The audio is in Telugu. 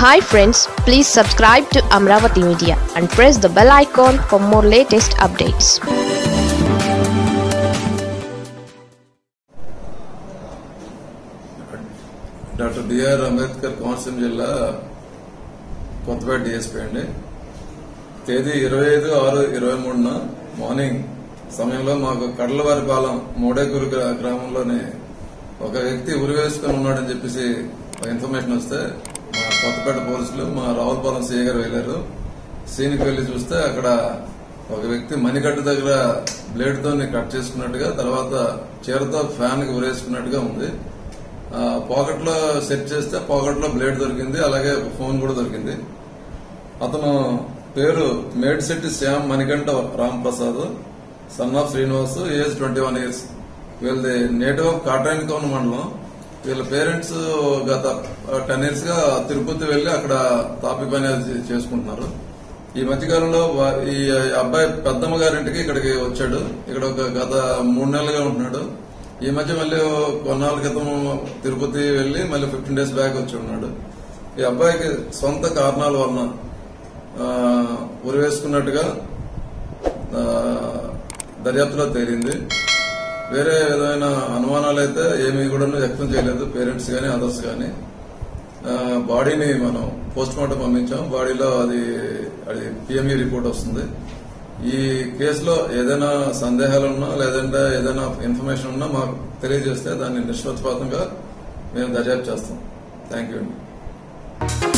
hi friends please subscribe to Amaravati media and press the bell icon for more latest updates doctor B R Ambedkar Konaseema జిల్లా కొత్తపేట డిఎస్పీ అండి తేదీ ఇరవై ఐదు ఆరు ఇరవై మూడున మార్నింగ్ సమయంలో మాకు కడలవారిపాలెం మూడేకూరు గ్రా- గ్రామంలోని ఒక వ్యక్తి ఉరి వేసుకుని ఉన్నాడని చెప్పేసి ఒక ఇన్ఫర్మేషన్ వస్తే మా కొత్తపేట పోలీసులు మా రావులపాలెం సీఏ గారు వెళ్లారు సీన్కి వెళ్లి చూస్తే అక్కడ ఒక వ్యక్తి మణికట్ట దగ్గర బ్లేడ్ తో కట్ చేసుకున్నట్టుగా తర్వాత చీరతో ఫ్యాన్ కి ఉరేసుకున్నట్టుగా ఉంది పాకెట్ లో సెట్ చేస్తే పాకెట్ లో బ్లేడ్ దొరికింది అలాగే ఒక ఫోన్ కూడా దొరికింది అతను పేరు Medisetti Shyam Manikanta Ramprasad son of Srinivas age twenty one years వీళ్ళది నేటివ్ ఆఫ్ కాటాయనికోన మండలం వీళ్ళ పేరెంట్స్ గత టెన్ ఇయర్స్ గా తిరుపతి వెళ్లి అక్కడ తాపి పని అది చేసుకుంటున్నారు ఈ మధ్యకాలంలో వా- ఈ అబ్బాయి పెద్దమ్మ గారింటికి ఇక్కడికి వచ్చాడు ఇక్కడ ఒక గత మూడు నెలలుగా ఉంటున్నాడు ఈ మధ్య మళ్ళీ కొన్నాళ్ళ క్రితం తిరుపతి వెళ్లి మళ్ళీ ఫిఫ్టీన్ డేస్ బ్యాక్ వచ్చి ఉన్నాడు ఈ అబ్బాయికి సొంత కారణాల వలన ఆ, ఉరి వేసుకున్నట్టుగా ఆ, దర్యాప్తులో తేలింది వేరే విధమైన అనుమానాలు అయితే ఏమీ కూడా వ్యక్తం చేయలేదు పేరెంట్స్ గానీ అదర్స్ గానీ ఆ, బాడీని మనం పోస్ట్ మార్టం పంపించాం బాడీలో అది అది పిఎంఈ రిపోర్ట్ వస్తుంది ఈ కేసులో ఏదైనా సందేహాలు ఉన్నా లేదంటే ఏదైనా ఇన్ఫర్మేషన్ ఉన్నా మాకు తెలియజేస్తే దాన్ని నిష్పక్షపాతంగా మేము దర్యాప్తు చేస్తాం థ్యాంక్ యూ అండి